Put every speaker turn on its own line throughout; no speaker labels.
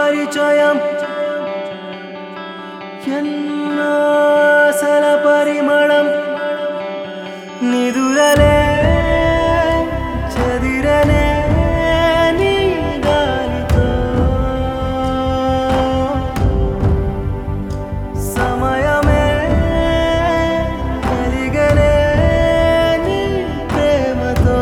పరిచయం ఎన్నాసల పరిమళం నిదురలే చదిరలే నీ గాలితో సమయమే కలిగలే నీ ప్రేమతో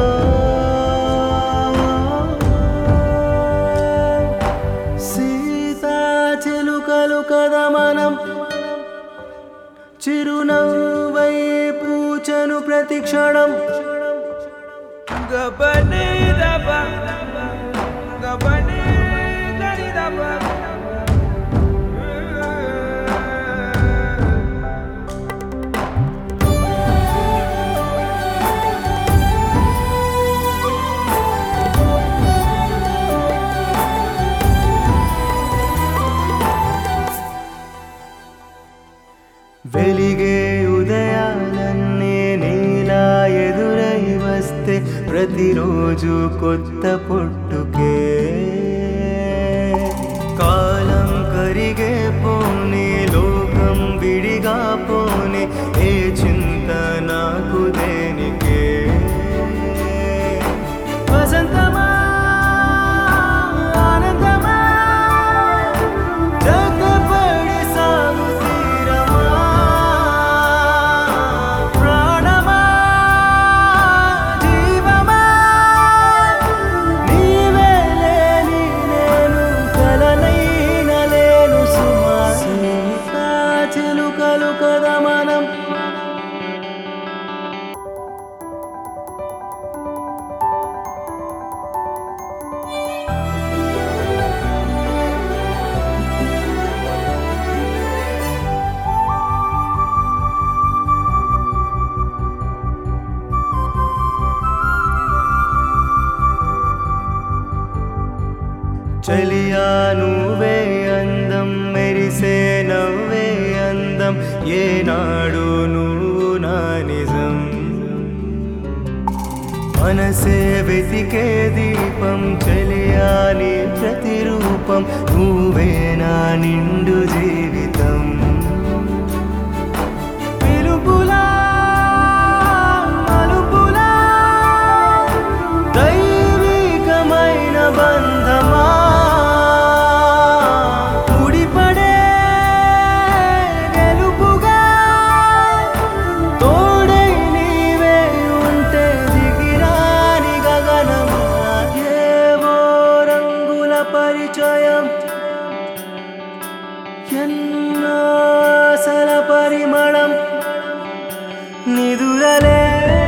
సీతా చిలుకలు కథ మనం చిరునవ్వై పూచను ప్రతిక్షణం
గబనే దబ గబనే గని దబ
వెలిగే ఉదయాలన్నీ నీలా ఎదురై వస్తే ప్రతిరోజు కొత్త పుట్టుకే కాలం కరిగే పోనీ లోకం విడిగా పోనీ ఏ చింత నాకు దేనికే వసంతమా ఆనందమా జగపడి సాగు తీరమా ప్రాణమా జీవమా నీవే లేని నేను కలనైన లేను సుమా సీతా చిలుకలు కదా మనం చలియా నువ్వే అందం మెరిసే నవ్వే అందం ఏనాడు నువ్వు నా నిజం మనసే వెతికే దీపం చలియా నీ ప్రతిరూపం నువ్వే నా నిండు జీవితం పిలుపులా మలుపులా దైవికమైన బంధమా ముడిపడే గెలుపుగా తోడై నీవే ఉంటే దిగిరాని గగనమా ఏవో రంగుల పరిచయం ఎన్నాసల పరిమళం నిదురలే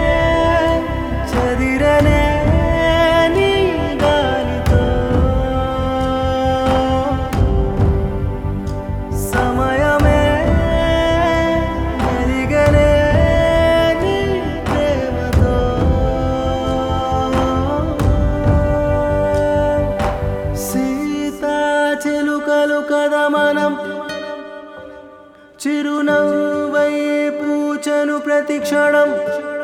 చదిరలే నీ గాలితో సమయమే కలిగలే నీ ప్రేమతో సీతా చిలుకలు కదా మనం చిరునవ్వై పూచను ప్రతిక్షణం